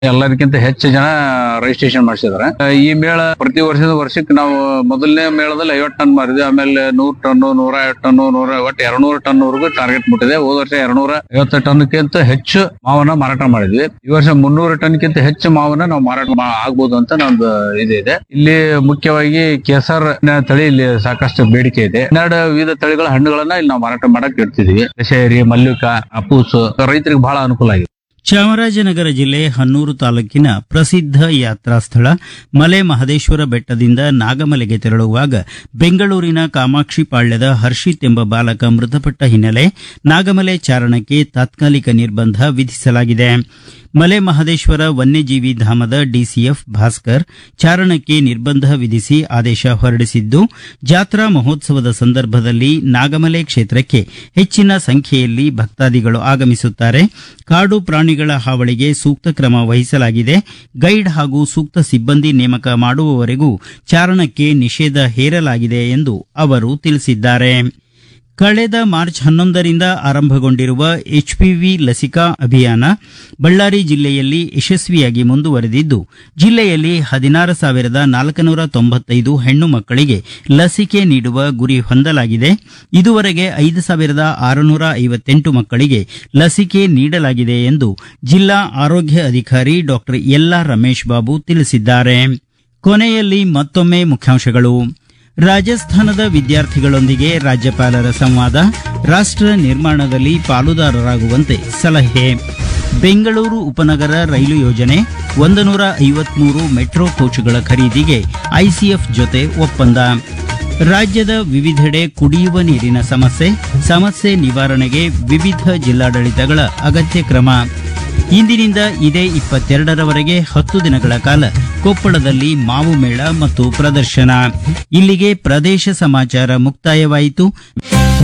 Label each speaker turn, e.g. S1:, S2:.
S1: ಎಲ್ಲದಕ್ಕಿಂತ ಹೆಚ್ಚು ಜನ ರಿಜಿಸ್ಟ್ರೇಷನ್ ಮಾಡಿಸಿದಾರೆ ಈ ಮೇಳ ಪ್ರತಿ ವರ್ಷದ ವರ್ಷಕ್ಕೆ ನಾವು ಮೊದಲನೇ ಮೇಳದಲ್ಲಿ ಐವತ್ತು ಟನ್ ಮಾರಿದ್ವಿ ಆಮೇಲೆ ನೂರ್ ಟನ್ ನೂರ ಐವತ್ತು ಟನ್ ನೂರ ಒಟ್ಟು ಎರಡ್ನೂರು ಟನ್ ವರೆಗೂ ಟಾರ್ಗೆಟ್ ಮುಟ್ಟಿದೆ ಹೋದ ವರ್ಷ ಎರಡ್ನೂರ ಐವತ್ತು ಟನ್ಕ್ಕಿಂತ ಹೆಚ್ಚು ಮಾವನ್ನ ಮಾರಾಟ ಮಾಡಿದ್ವಿ ಈ ವರ್ಷ ಮುನ್ನೂರು ಟನ್ಕ್ಕಿಂತ ಹೆಚ್ಚು ಮಾವನ್ನ ನಾವು ಮಾರಾಟ ಮಾ- ಆಗ್ಬೋದು ಅಂತ ನಮ್ದು ಇದು ಇದೆ ಇಲ್ಲಿ ಮುಖ್ಯವಾಗಿ ಕೇಸರ್ ತಳಿ ಇಲ್ಲಿ ಸಾಕಷ್ಟು ಬೇಡಿಕೆ ಇದೆ ಹನ್ನೆರಡು ವಿವಿಧ ತಳಿಗಳ ಹಣ್ಣುಗಳನ್ನ ಇಲ್ಲಿ ನಾವು ಮಾರಾಟ ಮಾಡಕ್ ಇಡ್ತಿದೀವಿ ದಶೇರಿ ಮಲ್ಲಿಕ ಅಪೂಸ್ ರೈತರಿಗೆ ಬಹಳ ಅನುಕೂಲ ಆಗಿದೆ
S2: ಚಾಮರಾಜನಗರ ಜಿಲ್ಲೆ ಹನ್ನೂರು ತಾಲೂಕಿನ ಪ್ರಸಿದ್ಧ ಯಾತ್ರಾ ಸ್ಥಳ ಮಲೆ ಮಹದೇಶ್ವರ ಬೆಟ್ಟದಿಂದ ನಾಗಮಲೆಗೆ ತೆರಳುವಾಗ ಬೆಂಗಳೂರಿನ ಕಾಮಾಕ್ಷಿ ಪಾಳ್ಯದ ಹರ್ಷಿತ್ ಎಂಬ ಬಾಲಕ ಮೃತಪಟ್ಟ ಹಿನ್ನೆಲೆ ನಾಗಮಲೆ ಚಾರಣಕ್ಕೆ ತಾತ್ಕಾಲಿಕ ನಿರ್ಬಂಧ ವಿಧಿಸಲಾಗಿದೆ ಮಲೆ ಮಹದೇಶ್ವರ ವನ್ಯಜೀವಿ ಧಾಮದ ಡಿಸಿಎಫ್ ಭಾಸ್ಕರ್ ಚಾರಣಕ್ಕೆ ನಿರ್ಬಂಧ ವಿಧಿಸಿ ಆದೇಶ ಹೊರಡಿಸಿದ್ದು ಜಾತ್ರಾ ಮಹೋತ್ಸವದ ಸಂದರ್ಭದಲ್ಲಿ ನಾಗಮಲೆ ಕ್ಷೇತ್ರಕ್ಕೆ ಹೆಚ್ಚಿನ ಸಂಖ್ಯೆಯಲ್ಲಿ ಭಕ್ತಾದಿಗಳು ಆಗಮಿಸುತ್ತಾರೆ ಕಾಡು ಪ್ರಾಣಿಗಳ ಹಾವಳಿಗೆ ಸೂಕ್ತ ಕ್ರಮ ವಹಿಸಲಾಗಿದೆ ಗೈಡ್ ಹಾಗೂ ಸೂಕ್ತ ಸಿಬ್ಬಂದಿ ನೇಮಕ ಮಾಡುವವರೆಗೂ ಚಾರಣಕ್ಕೆ ನಿಷೇಧ ಹೇರಲಾಗಿದೆ ಎಂದು ಅವರು ತಿಳಿಸಿದ್ದಾರೆ ಕಳೆದ ಮಾರ್ಚ್ ಹನ್ನೊಂದರಿಂದ ಆರಂಭಗೊಂಡಿರುವ ಎಚ್ಪಿವಿ ಲಸಿಕಾ ಅಭಿಯಾನ ಬಳ್ಳಾರಿ ಜಿಲ್ಲೆಯಲ್ಲಿ ಯಶಸ್ವಿಯಾಗಿ ಮುಂದುವರೆದಿದ್ದು ಜಿಲ್ಲೆಯಲ್ಲಿ ಹದಿನಾರು ಸಾವಿರದ ನಾಲ್ಕುನೂರ ತೊಂಬತ್ತೈದು ಹೆಣ್ಣು ಮಕ್ಕಳಿಗೆ ಲಸಿಕೆ ನೀಡುವ ಗುರಿ ಹೊಂದಲಾಗಿದೆ ಇದುವರೆಗೆ ಐದು ಸಾವಿರದ ಆರುನೂರ ಐವತ್ತೆಂಟು ಮಕ್ಕಳಿಗೆ ಲಸಿಕೆ ನೀಡಲಾಗಿದೆ ಎಂದು ಜಿಲ್ಲಾ ಆರೋಗ್ಯ ಅಧಿಕಾರಿ ಡಾಕ್ಟರ್ ಎಲ್ಲಾ ರಮೇಶ್ ಬಾಬು ತಿಳಿಸಿದ್ದಾರೆ ಕೊನೆಯಲ್ಲಿ ಮತ್ತೊಮ್ಮೆ ಮುಖ್ಯಾಂಶಗಳು ರಾಜಸ್ಥಾನದ ವಿದ್ಯಾರ್ಥಿಗಳೊಂದಿಗೆ ರಾಜ್ಯಪಾಲರ ಸಂವಾದ ರಾಷ್ಟ್ರ ನಿರ್ಮಾಣದಲ್ಲಿ ಪಾಲುದಾರರಾಗುವಂತೆ ಸಲಹೆ ಬೆಂಗಳೂರು ಉಪನಗರ ರೈಲು ಯೋಜನೆ ಒಂದು ನೂರ ಐವತ್ಮೂರು ಮೆಟ್ರೋ ಕೋಚುಗಳ ಖರೀದಿಗೆ ಐಸಿಎಫ್ ಜೊತೆ ಒಪ್ಪಂದ ರಾಜ್ಯದ ವಿವಿಧೆಡೆ ಕುಡಿಯುವ ನೀರಿನ ಸಮಸ್ಯೆ ಸಮಸ್ಯೆ ನಿವಾರಣೆಗೆ ವಿವಿಧ ಜಿಲ್ಲಾಡಳಿತಗಳ ಅಗತ್ಯ ಕ್ರಮ ಇಂದಿನಿಂದ ಇದೇ ಇಪ್ಪತ್ತೆರಡರವರೆಗೆ ಹತ್ತು ದಿನಗಳ ಕಾಲ ಕೊಪ್ಪಳದಲ್ಲಿ ಮಾವು ಮೇಳ ಮತ್ತು ಪ್ರದರ್ಶನ ಇಲ್ಲಿಗೆ ಪ್ರದೇಶ ಸಮಾಚಾರ ಮುಕ್ತಾಯವಾಯಿತು